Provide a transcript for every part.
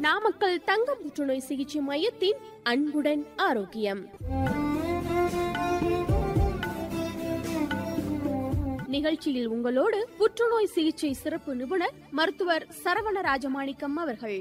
நாமக்கல் தங்க புற்றுநோய் சிகிச்சை மையத்தின் அன்புடன் ஆரோக்கியம் நிகழ்ச்சியில் உங்களோடு புற்றுநோய் சிகிச்சை சிறப்பு நிபுணர் மருத்துவர் சரவண ராஜமாணிக்கம் அவர்கள்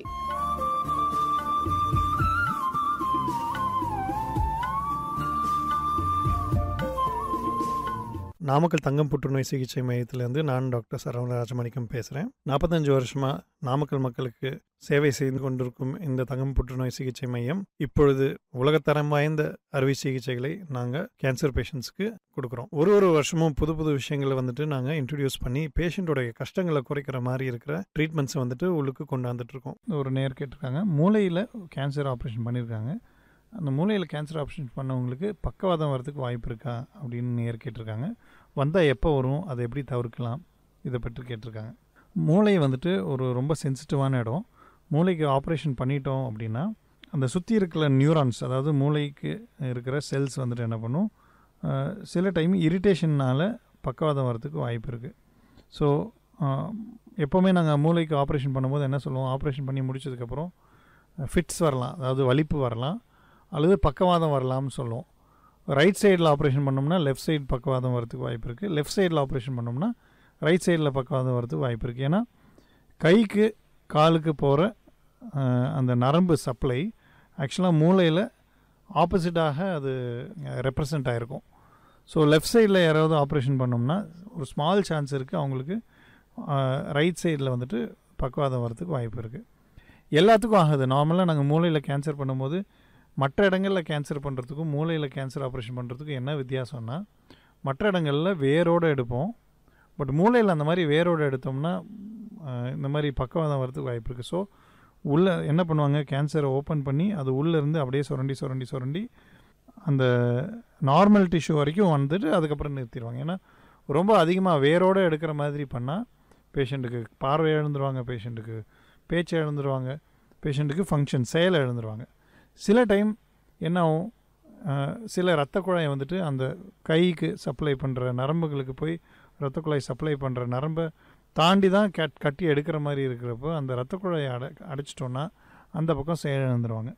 நாமக்கல் தங்கம் புற்றுநோய் சிகிச்சை மையத்திலேருந்து நான் டாக்டர் சரவண ராஜமாணிக்கம் பேசுகிறேன் நாற்பத்தஞ்சு வருஷமாக நாமக்கல் மக்களுக்கு சேவை செய்து கொண்டிருக்கும் இந்த தங்கம் புற்றுநோய் சிகிச்சை மையம் இப்பொழுது உலகத்தரம் வாய்ந்த அறுவை சிகிச்சைகளை நாங்கள் கேன்சர் பேஷண்ட்ஸ்க்கு கொடுக்குறோம் ஒரு ஒரு வருஷமும் புது புது விஷயங்களை வந்துட்டு நாங்கள் இன்ட்ரடியூஸ் பண்ணி பேஷண்ட்டோடைய கஷ்டங்களை குறைக்கிற மாதிரி இருக்கிற ட்ரீட்மெண்ட்ஸை வந்துட்டு உள்ளுக்கு கொண்டாந்துட்டு இருக்கோம் ஒரு நேர் கேட்டிருக்காங்க மூளையில் கேன்சர் ஆப்ரேஷன் பண்ணியிருக்காங்க அந்த மூளையில் கேன்சர் ஆப்ரேஷன் பண்ணவங்களுக்கு பக்கவாதம் வரதுக்கு வாய்ப்பு இருக்கா அப்படின்னு நேர் கேட்டிருக்காங்க வந்தால் எப்போ வரும் அதை எப்படி தவிர்க்கலாம் இதை பற்றி கேட்டிருக்காங்க மூளை வந்துட்டு ஒரு ரொம்ப சென்சிட்டிவான இடம் மூளைக்கு ஆப்ரேஷன் பண்ணிட்டோம் அப்படின்னா அந்த சுற்றி இருக்கிற நியூரான்ஸ் அதாவது மூளைக்கு இருக்கிற செல்ஸ் வந்துட்டு என்ன பண்ணும் அஹ், சில டைம் இரிட்டேஷன்னால் பக்கவாதம் வரதுக்கு வாய்ப்பு இருக்குது ஸோ எப்போவுமே நாங்கள் மூளைக்கு ஆப்ரேஷன் பண்ணும்போது என்ன சொல்லுவோம் ஆப்ரேஷன் பண்ணி முடிச்சதுக்கப்புறம் ஃபிட்ஸ் வரலாம் அதாவது வலிப்பு வரலாம் அல்லது பக்கவாதம் வரலாம்னு சொல்லுவோம் ரைட் சைடில் ஆப்ரேஷன் பண்ணோம்னா லெஃப்ட் சைடு பக்கவாதம் வரதுக்கு வாய்ப்பு இருக்குது லெஃப்ட் சைடில் ஆப்ரேஷன் பண்ணோம்னா ரைட் சைடில் பக்கவாதம் வரதுக்கு வாய்ப்பு இருக்குது ஏன்னா கைக்கு காலுக்கு போகிற அந்த நரம்பு சப்ளை ஆக்சுவலாக மூளையில் ஆப்போசிட்டாக அது ரெப்ரசன்ட் ஆகிருக்கும் ஸோ லெஃப்ட் சைடில் யாராவது ஆப்ரேஷன் பண்ணோம்னா ஒரு ஸ்மால் சான்ஸ் இருக்குது அவங்களுக்கு ரைட் சைடில் வந்துட்டு பக்கவாதம் வரதுக்கு வாய்ப்பு இருக்குது எல்லாத்துக்கும் ஆகுது நார்மலாக நாங்கள் மூளையில் கேன்சர் பண்ணும்போது மற்ற இடங்களில் கேன்சர் பண்ணுறதுக்கும் மூளையில் கேன்சர் ஆப்ரேஷன் பண்ணுறதுக்கும் என்ன வித்தியாசம்னா மற்ற இடங்களில் வேரோடு எடுப்போம் பட் மூளையில் அந்த மாதிரி வேரோடு எடுத்தோம்னா அஹ், இந்த மாதிரி பக்கவாதம் வரதுக்கு வாய்ப்பு இருக்குது ஸோ உள்ளே என்ன பண்ணுவாங்க கேன்சரை ஓப்பன் பண்ணி அது உள்ளே இருந்து அப்படியே சுரண்டி சுரண்டி சுரண்டி அந்த நார்மல் டிஷ்யூ வரைக்கும் வந்துட்டு அதுக்கப்புறம் நிறுத்திடுவாங்க ஏன்னா ரொம்ப அதிகமாக வேரோடு எடுக்கிற மாதிரி பண்ணால் பேஷண்ட்டுக்கு பார்வை இழந்துருவாங்க பேஷண்ட்டுக்கு பேச்சு இழந்துருவாங்க பேஷண்ட்டுக்கு ஃபங்க்ஷன் செயல் இழந்துருவாங்க சில டைம் என்ன ஆகும் அஹ், சில இரத்த குழாய் வந்துட்டு அந்த கைக்கு சப்ளை பண்ணுற நரம்புகளுக்கு போய் இரத்த குழாய் சப்ளை பண்ணுற நரம்பை தாண்டி தான் கட் கட்டி எடுக்கிற மாதிரி இருக்கிறப்போ அந்த இரத்த குழாயை அடை அடைச்சிட்டோன்னா அந்த பக்கம் செயல் இழந்துருவாங்க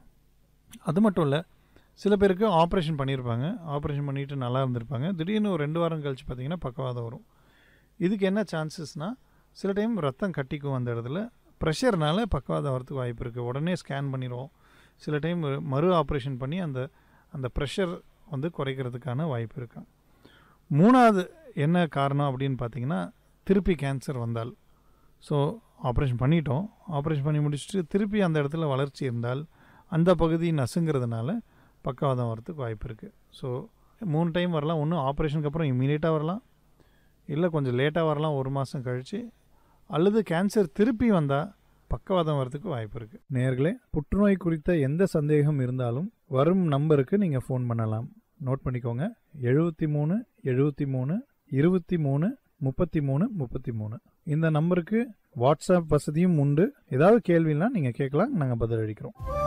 அது மட்டும் இல்லை சில பேருக்கு ஆப்ரேஷன் பண்ணியிருப்பாங்க ஆப்ரேஷன் பண்ணிட்டு நல்லா இருந்திருப்பாங்க திடீர்னு ஒரு ரெண்டு வாரம் கழிச்சு பார்த்தீங்கன்னா பக்கவாதம் வரும் இதுக்கு என்ன சான்சஸ்னால் சில டைம் ரத்தம் கட்டிக்கும் அந்த இடத்துல ப்ரெஷர்னால பக்கவாதம் வரதுக்கு வாய்ப்பு இருக்குது உடனே ஸ்கேன் பண்ணிடுவோம் சில டைம் மறு ஆப்ரேஷன் பண்ணி அந்த அந்த ப்ரெஷர் வந்து குறைக்கிறதுக்கான வாய்ப்பு இருக்கு மூணாவது என்ன காரணம் அப்படின்னு பார்த்தீங்கன்னா திருப்பி கேன்சர் வந்தால் ஸோ ஆப்ரேஷன் பண்ணிட்டோம் ஆப்ரேஷன் பண்ணி முடிச்சுட்டு திருப்பி அந்த இடத்துல வளர்ச்சி இருந்தால் அந்த பகுதி நசுங்கிறதுனால பக்கவாதம் வரதுக்கு வாய்ப்பு இருக்குது ஸோ மூணு டைம் வரலாம் ஒன்று ஆப்ரேஷனுக்கு அப்புறம் இம்மீடியட்டாக வரலாம் இல்லை கொஞ்சம் லேட்டாக வரலாம் ஒரு மாதம் கழித்து அல்லது கேன்சர் திருப்பி வந்தால் பக்கவாதம் வரதுக்கு வாய்ப்பு இருக்குது நேர்களே புற்றுநோய் குறித்த எந்த சந்தேகம் இருந்தாலும் வரும் நம்பருக்கு நீங்கள் ஃபோன் பண்ணலாம் நோட் பண்ணிக்கோங்க எழுபத்தி மூணு எழுபத்தி மூணு இருபத்தி மூணு முப்பத்தி மூணு முப்பத்தி மூணு இந்த நம்பருக்கு வாட்ஸ்அப் வசதியும் உண்டு ஏதாவது கேள்வினா நீங்கள் கேட்கலாம் நாங்கள் பதிலளிக்கிறோம்